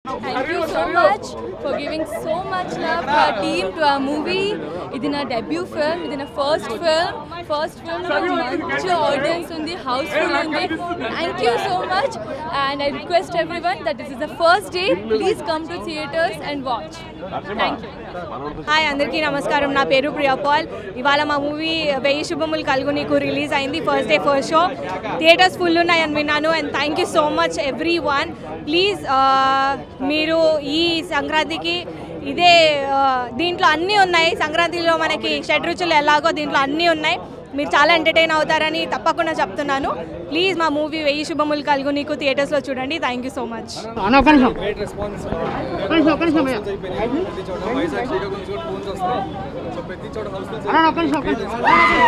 Thank you so much for giving so much love to our team, to our movie. ఇది నా debut film ఇది నా first film first film మంచి audience ఉంది house full ఉంది thank you so much and I request everyone that this is the first day please come to theatres and watch thank you hi అందరికీ నమస్కారం నా పేరు Priya Paul ఇవాళ మా movie వెయ్యి శుభములు కలుగు నీకు రిలీజ్ అయింది first day first show theatres full ఉన్నాయని విన్నాను and thank you so much everyone please మీరు ఈ సంక్రాంతికి ఇదే ఆ, దీంట్లో అన్నీ ఉన్నాయి సంక్రాంతిలో మనకి షడ్రుచులు ఎలాగో దీంట్లో అన్నీ ఉన్నాయి మీరు చాలా ఎంటర్టైన్ అవుతారని తప్పకుండా చెప్తున్నాను ప్లీజ్ మా మూవీ వెయ్యి శుభములు కలుగు నీకు థియేటర్స్లో చూడండి థ్యాంక్ యూ సో మచ్ అన్న ఒక్క నిమిషం గ్రేట్ రెస్పాన్స్ ఒక్క నిమిషం ఒక్క నిమిషం అయ్యా. ప్రతి చోట వైజాగ్ శ్రీకాకుళం చోట ఫోన్స్ వస్తాయి సో ప్రతి చోట హౌస్ఫుల్స్ అన్న ఒక్క నిమిషం ఒక్క నిమిషం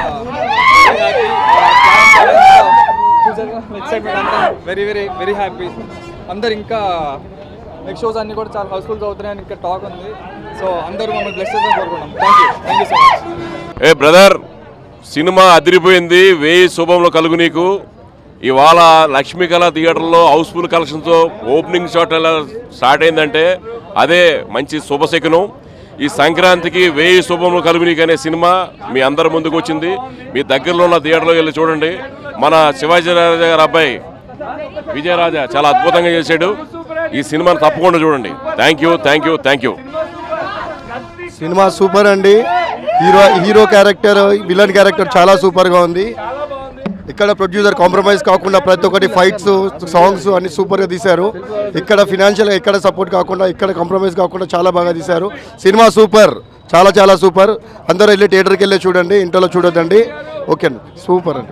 ఎక్సైట్మెంట్ అంతా వెరీ వెరీ వెరీ హ్యాపీ అందరు ఇంకా నెక్స్ట్ షోస్ అన్ని కూడా చాలా హౌస్ఫుల్స్ అవుతున్నాయని ఇంకా టాక్ ఉంది సో అందరూ మమ్మల్ని బ్లెస్ చేద్దాం కోరుకున్నాం thank you thank you so much ఏ బ్రదర్ సినిమా అదిరిపోయింది వేయి శుభంలో కలుగు నీకు ఇవాళ లక్ష్మీకళ థియేటర్లో హౌస్ఫుల్ కలెక్షన్తో ఓపెనింగ్ షాట్ ఎలా స్టార్ట్ అయిందంటే అదే మంచి శుభశకునం ఈ సంక్రాంతికి వేయి శుభంలో కలుగు నీకు అనే సినిమా మీ అందరి ముందుకు వచ్చింది మీ దగ్గరలో ఉన్న థియేటర్లో వెళ్ళి చూడండి మన శివాజీ రాజా గారి అబ్బాయి విజయరాజా చాలా అద్భుతంగా చేశాడు ఈ సినిమాను తప్పకుండా చూడండి thank you thank you thank you cinema super అండి hero hero character villain character చాలా సూపర్గా ఉంది ఇక్కడ ప్రొడ్యూసర్ కాంప్రమైజ్ కాకుండా ప్రతి ఒక్కటి ఫైట్స్ సాంగ్స్ అన్ని సూపర్గా తీశారు ఇక్కడ ఫినాన్షియల్గా ఎక్కడ సపోర్ట్ కాకుండా ఇక్కడ కాంప్రమైజ్ కాకుండా చాలా బాగా తీశారు సినిమా సూపర్ చాలా చాలా సూపర్ అందరూ వెళ్ళి థియేటర్కి వెళ్ళి చూడండి ఇంట్లో చూడొద్దండి ఓకే అండి సూపర్ అండి